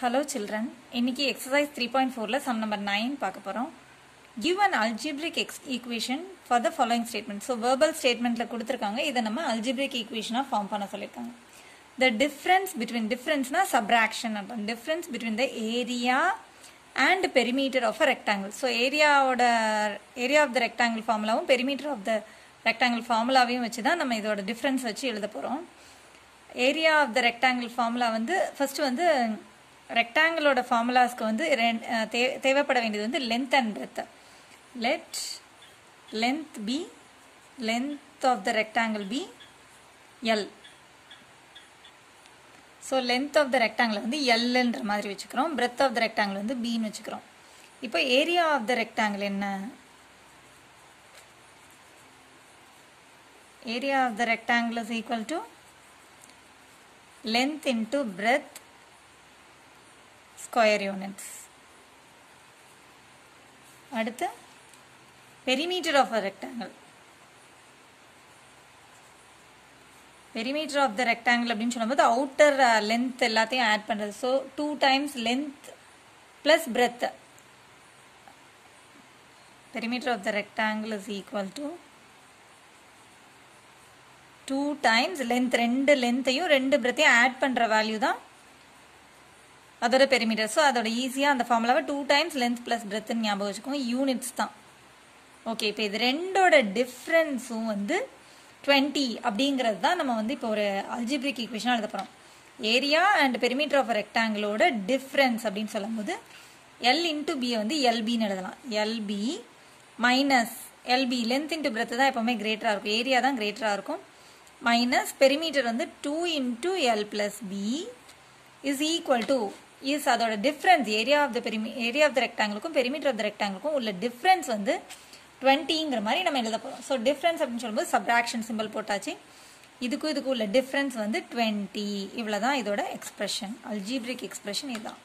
hello children இன்னைக்கு exercise three point ஃபோரில் sum number nine பார்க்க போகிறோம் give an algebraic x equation for the following statement so verbal ஸ்டேட்மெண்ட்டில் கொடுத்துருக்காங்க இதை நம்ம அல்ஜிப்ரிக் ஈக்குவேஷனாக ஃபார்ம் பண்ண சொல்லியிருக்காங்க த டிஃப்ரென்ஸ் பிட்வீன் டிஃப்ரென்ஸ்னா சப்ராக்ஷன் அப்புறம் difference between the area and perimeter of a rectangle so ஏரியாவோட ஏரியா ஆஃப் த ரெக்டாங்கிள் ஃபார்முலாவும் பெரிமீட்டர் ஆஃப் த ரெக்டாங்கிள் ஃபார்முலாவையும் வச்சு தான் நம்ம இதோட டிஃப்ரென்ஸ் வச்சு எழுத போகிறோம் area of the rectangle formula வந்து ஃபர்ஸ்ட் வந்து ரெக்டாங்கிளோட ஃபார்முலாஸ்க்கு வந்து ரெண்- அஹ் தே- தேவைப்பட வேண்டியது வந்து length and breadth let length be length of the rectangle be L so length of the rectangle வந்து எல்ன்ற மாதிரி வச்சுக்கிறோம் பிரெத் ஆஃப் த ரெக்டாங்கிள் வந்து பின்னு வச்சுக்கிறோம் இப்போ ஏரியா ஆஃப் த ரெக்டாங்கிள் என்ன area of the rectangle is equal to length into breadth square units அடுத்து perimeter of a rectangle perimeter of the rectangle அப்படின்னு சொல்லும்போது அவுட்டர் லென்த் எல்லாத்தையும் ஆட் பண்றது so two times length plus breadth perimeter of the rectangle is equal to two times length ரெண்டு லென்த்தையும் ரெண்டு பிரெத்தையும் add பண்ணுற value தான் அதோட பெரிமீட்டர் ஸோ அதோட ஈஸியாக அந்த ஃபார்முலாவை டூ டைம்ஸ் லென்த் ப்ளஸ் பிரெத்துன்னு ஞாபகம் வச்சுக்கோங்க யூனிட்ஸ் தான் ஓகே இப்போ இது ரெண்டோட டிஃப்ரென்ஸும் வந்து டுவெண்ட்டி அப்படிங்கிறது தான் நம்ம வந்து இப்போ ஒரு அல்ஜிப்ரிக் ஈக்குவேஷனாக எழுத போகிறோம் ஏரியா அண்ட் பெரிமீட்டர் ஆஃப் ரெக்டாங்கிளோட டிஃப்ரென்ஸ் அப்படின்னு சொல்லும்போது எல் இன்ட்டு பியை வந்து எல்பின்னு எழுதலாம் LB minus LB length into breadth தான் எப்போவுமே கிரேட்டராக இருக்கும் ஏரியா தான் கிரேட்டராக இருக்கும் மைனஸ் பெரிமீட்டர் வந்து two into L plus B is equal to is அதோட difference area of the peri area of the ரெக்டாங்கிளுக்கும் பெரிமீட்டர் ஆஃப் த ரெக்டாங்கிளுக்கும் உள்ள டிஃப்ரென்ஸ் வந்து டுவெண்ட்டிங்கிற மாதிரி நம்ம எழுத போகிறோம் ஸோ டிஃப்ரென்ஸ் அப்படின்னு சொல்லும்போது சப்ராக்ஷன் சிம்பிள் போட்டாச்சு இதுக்கும் இதுக்கும் உள்ள டிஃப்ரென்ஸ் வந்து டுவெண்ட்டி இவ்வளோ தான் இதோட எக்ஸ்பிரஷன் அல்ஜீப்ரிக் எக்ஸ்பிரஷன் இதுதான்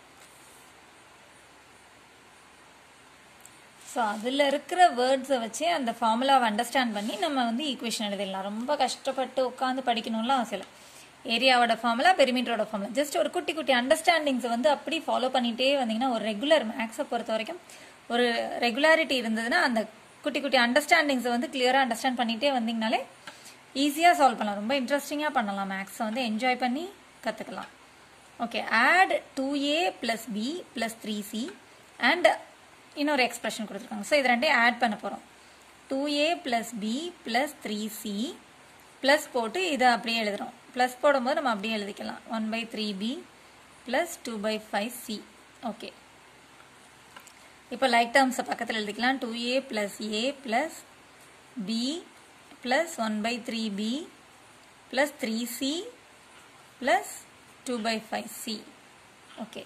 ஸோ அதில் இருக்கிற வேர்ட்ஸை வச்சு அந்த ஃபார்முலாவை அண்டர்ஸ்டாண்ட் பண்ணி நம்ம வந்து ஈக்குவேஷன் எழுதிடலாம் ரொம்ப கஷ்டப்பட்டு உட்காந்து படிக்கணும்லாம் அவசியம் இல்லை ஏரியாவோட ஃபார்முலா பெரிமீட்டரோட ஃபார்முலா ஜஸ்ட் ஒரு குட்டி குட்டி அண்டர்ஸ்டாண்டிங்ஸை வந்து அப்படி ஃபாலோ பண்ணிகிட்டே வந்தீங்கன்னா ஒரு ரெகுலர் மேக்ஸை பொறுத்த வரைக்கும் ஒரு ரெகுலாரிட்டி இருந்ததுன்னா அந்த குட்டி குட்டி அண்டர்ஸ்டாண்டிங்ஸை வந்து கிளியராக அண்டர்ஸ்டாண்ட் பண்ணிகிட்டே வந்தீங்கனாலே ஈஸியாக சால்வ் பண்ணலாம் ரொம்ப இன்ட்ரெஸ்டிங்காக பண்ணலாம் மேக்ஸை வந்து என்ஜாய் பண்ணி கற்றுக்கலாம் okay add two A plus B plus three C and இன்னொரு எக்ஸ்பிரஷன் கொடுத்துருக்காங்க ஸோ இது ரெண்டையும் ஆட் பண்ண போகிறோம் two A plus B plus three C plus போட்டு இதை அப்படியே எழுதுறோம் ப்ளஸ் போடும்போது நம்ம அப்படியே எழுதிக்கலாம் one by three B plus two by five C okay இப்போ லைக் டேர்ம்ஸை பக்கத்தில் எழுதிக்கலாம் two A plus A plus B plus one by three B plus three C plus two by five C okay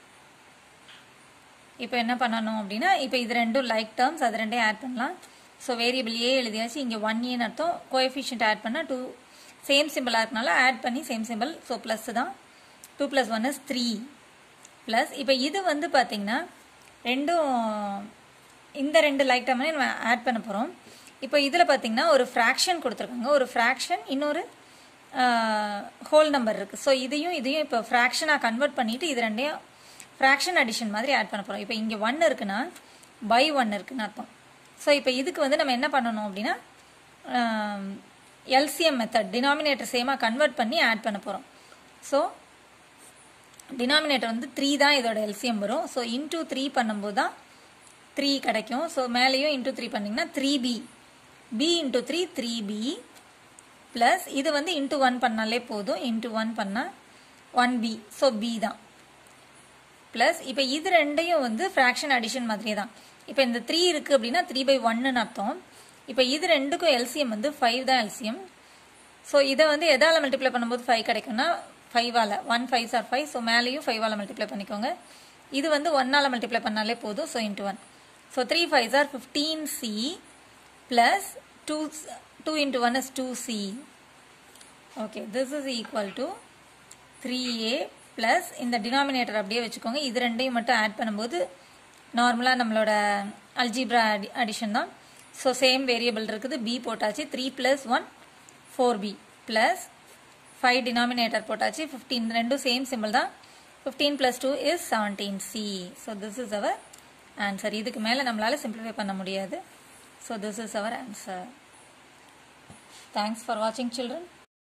இப்போ என்ன பண்ணணும் அப்படின்னா இப்போ இது ரெண்டும் லைக் டேர்ம்ஸ் அது ரெண்டையும் ஆட் பண்ணலாம் ஸோ வேரியபிள் ஏ எழுதியாச்சு இங்கே ஒன் ஏன்னு அர்த்தம் கோஎஃபிஷியன்ட் ஆட் பண்ணால் டூ சேம் சிம்பிளாக இருக்கனால ஆட் பண்ணி சேம் சிம்பிள் ஸோ ப்ளஸ் தான் two plus one is three plus இப்போ இது வந்து பார்த்தீங்கன்னா ரெண்டும் இந்த ரெண்டு லைக் டேர்ம்னே நம்ம ஆட் பண்ண போகிறோம் இப்போ இதில் பார்த்தீங்கன்னா ஒரு ஃப்ராக்ஷன் கொடுத்துருக்காங்க ஒரு ஃப்ராக்ஷன் இன்னொரு ஹோல் நம்பர் இருக்குது ஸோ இதையும் இதையும் இப்போ ஃப்ராக்ஷனாக கன்வெர்ட் பண்ணிவிட்டு இது ரெண்டையும் ஃப்ராக்ஷன் அடிஷன் மாதிரி ஆட் பண்ண போகிறோம் இப்போ இங்கே ஒன் இருக்குன்னா பை ஒன் இருக்குன்னு அர்த்தம் ஸோ இப்போ இதுக்கு வந்து நம்ம என்ன பண்ணணும் அப்படின்னா எல்சிஎம் மெத்தட் டினாமினேட்டர் சேமாக கன்வெர்ட் பண்ணி ஆட் பண்ண போகிறோம் ஸோ டினாமினேட்டர் வந்து த்ரீ தான் இதோட எல்சிஎம் வரும் ஸோ இன்டூ த்ரீ பண்ணும்போது தான் த்ரீ கிடைக்கும் ஸோ மேலேயும் இன்டூ த்ரீ பண்ணிங்கன்னா three B B into three three B plus இது வந்து இன்டூ ஒன் பண்ணாலே போதும் இன்டூ ஒன் பண்ணால் ஒன் பி ஸோ பி தான் ப்ளஸ் இப்போ இது ரெண்டையும் வந்து ஃப்ராக்ஷன் அடிஷன் மாதிரியே தான் இப்போ இந்த த்ரீ இருக்குது அப்படின்னா த்ரீ பை ஒன்னு அர்த்தம் இப்போ இது ரெண்டுக்கும் எல்சிஎம் வந்து ஃபைவ் தான் எல்சிஎம் ஸோ இதை வந்து எதால் மல்டிப்ளை பண்ணும்போது ஃபைவ் கிடைக்கும்னா ஃபைவால் one five are five so மேலேயும் ஃபைவால் மல்டிப்ளை பண்ணிக்கோங்க இது வந்து ஒன்னால் மல்டிப்ளை பண்ணாலே போதும் so into one so three five are fifteen C plus two two into one is two C okay this is equal to three A plus இந்த denominator அப்படியே வச்சுக்கோங்க இது ரெண்டையும் மட்டும் ஆட் பண்ணும்போது நார்மலாக நம்மளோட அல்ஜிப்ரா அடி அடிஷன் தான் ஸோ சேம் வேரியபிள் இருக்குது பி போட்டாச்சு three plus one four B plus five denominator போட்டாச்சு ஃபிஃப்டீன் ரெண்டும் சேம் சிம்பிள் தான் fifteen plus two is seventeen C so this is our answer இதுக்கு மேலே நம்மளால் சிம்பிளிஃபை பண்ண முடியாது so this is our answer thanks for வாட்சிங் சில்ட்ரன்